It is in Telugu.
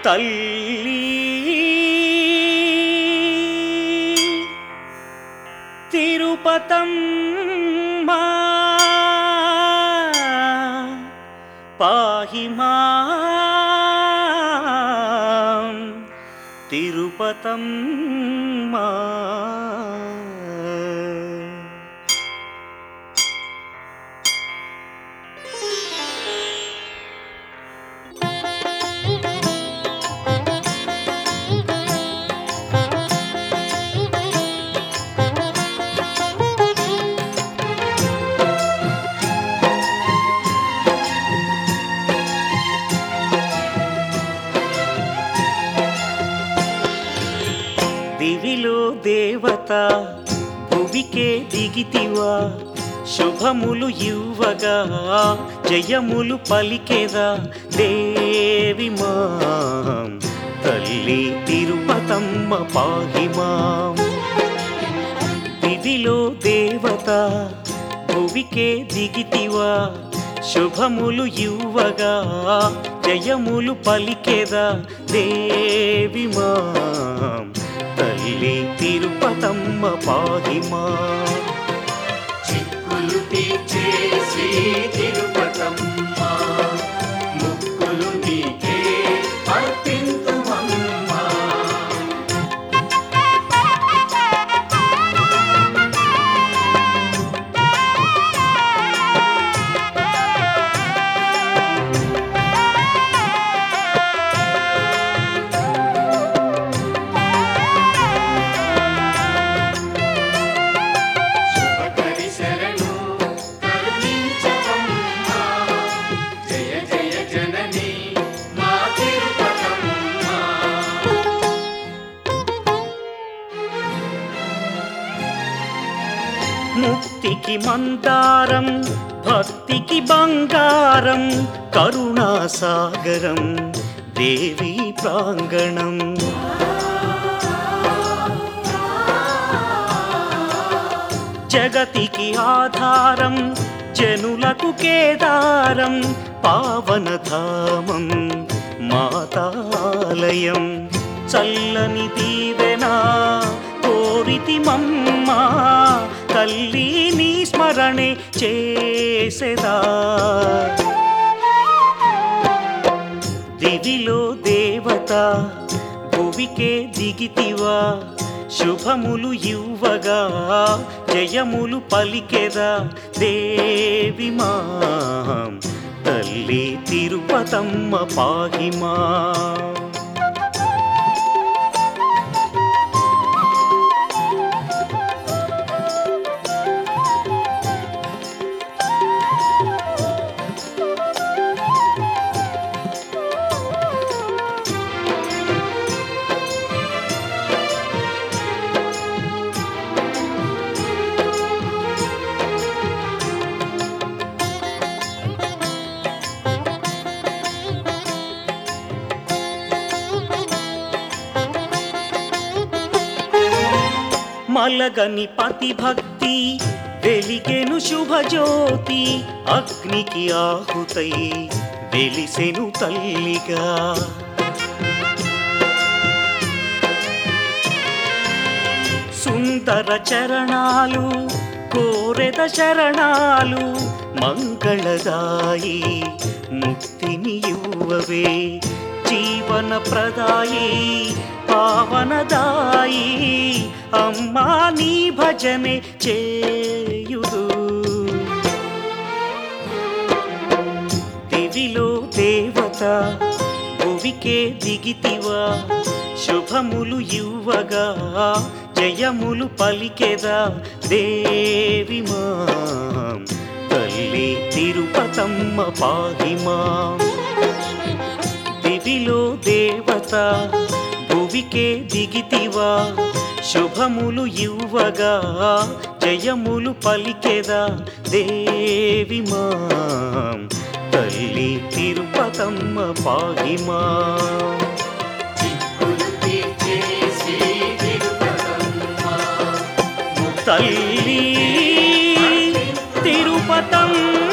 తల్లి తిరుపతమ్మా పాహి మాం తిరుపతమ్మా దివిలో దేవత భువికే దిగితివా శుభములు ఇవ్వగా జయములు పలికెదా దేవి మాం తల్లి తిరుపతమ్మ పాహిమాం దివిలో దేవత భువికే దిగితివా శుభములు ఇవ్వగా జయములు పలికెదా దేవి మాం తల్లి తిరుపతమ్మ పాహిమా చిక్కులు తీర్చే శ్రీ తిరుపతమ్మ ముక్కులు నీకే అర్పింతుమమ్మా శుభకరి శరణు కరుణించవమ్మా జయ జయ జనని మా తిరుపతమ్మ ముక్తికి మందారం భక్తికి బంగారం కరుణాసాగరం దేవి ప్రాంగణం జగతికి ఆధారం జనులకు కేదారం పావనధామం మాతాలయం చల్లని దీవెనా కోరితి మమ్మా తల్లి నీ స్మరణే చేసెదా దివిలో దేవత భువికే దిగితివా శుభములు ఇవ్వగా జయములు పలికెదా దేవి మాం తల్లి తిరుపతమ్మ పాహిమా మలగని పతి భక్తి వెలిగెను శుభజ్యోతి అగ్నికి ఆహుతై వెలిసెను తల్లిగా సుందర చరణాలు కోరెద శరణాలు మంగళదాయి ముక్తిని ఇవ్వవే జీవన ప్రదాయి పావనదాయి అమ్మా నీ భజనే చేయుదు దివిలో దేవత భువికే దిగితివా శుభములు ఇవ్వగా జయములు పలికెదా దేవి మాం తల్లి తిరుపతమ్మ పాహిమా దివిలో దేవత భువికే దిగితివా శుభములు ఇవ్వగా జయములు పలికెదా దేవి మాం తల్లి తిరుపతమ్మ పాహిమా చిక్కులు తీర్చే శ్రీ తిరుపతమ్మ తల్లి తిరుపతమ్మ